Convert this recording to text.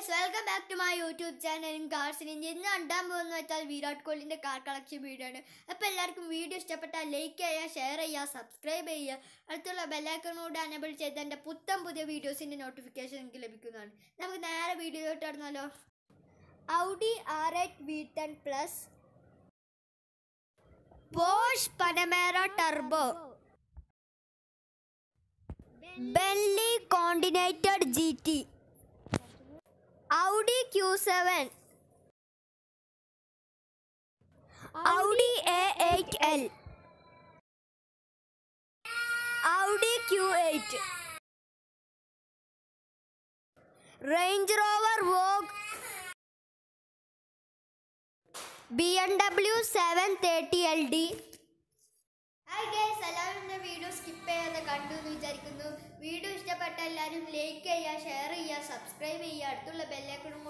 guys welcome back to my YouTube channel കാർസിന് ഇന്ന് കണ്ടാൻ പോകുന്ന വെച്ചാൽ വിരാട് കോഹ്ലിന്റെ കാർ കളക്ഷൻ വീഡിയോ ആണ് അപ്പോൾ എല്ലാവർക്കും വീഡിയോ ഇഷ്ടപ്പെട്ടാൽ ലൈക്ക് ചെയ്യുക ഷെയർ ചെയ്യുക സബ്സ്ക്രൈബ് ചെയ്യുക അടുത്തുള്ള ബെല്ലൈക്കണോട് അനബിൾ ചെയ്ത് എൻ്റെ പുത്തൻ പുതിയ വീഡിയോസിൻ്റെ നോട്ടിഫിക്കേഷൻ എനിക്ക് ലഭിക്കുന്നതാണ് നമുക്ക് നേരെ വീഡിയോയിലോട്ട് ഇടുന്നല്ലോ Audi R eight V ten plus Porsche Panamera Turbo Bentley Continental G T Audi Q7 Audi A8L Audi Q8 Range Rover Vogue BMW 730 LD hi guys എല്ലാവരും എൻ്റെ വീഡിയോ സ്കിപ്പ് ചെയ്യാതെ കണ്ടു എന്ന് വിചാരിക്കുന്നു വീഡിയോ ഇഷ്ടപ്പെട്ട എല്ലാവരും ലൈക്ക് ചെയ്യുക ഷെയർ ചെയ്യുക സബ്സ്ക്രൈബ് ചെയ്യുക അടുത്തുള്ള ബെല്ലൈക്കണും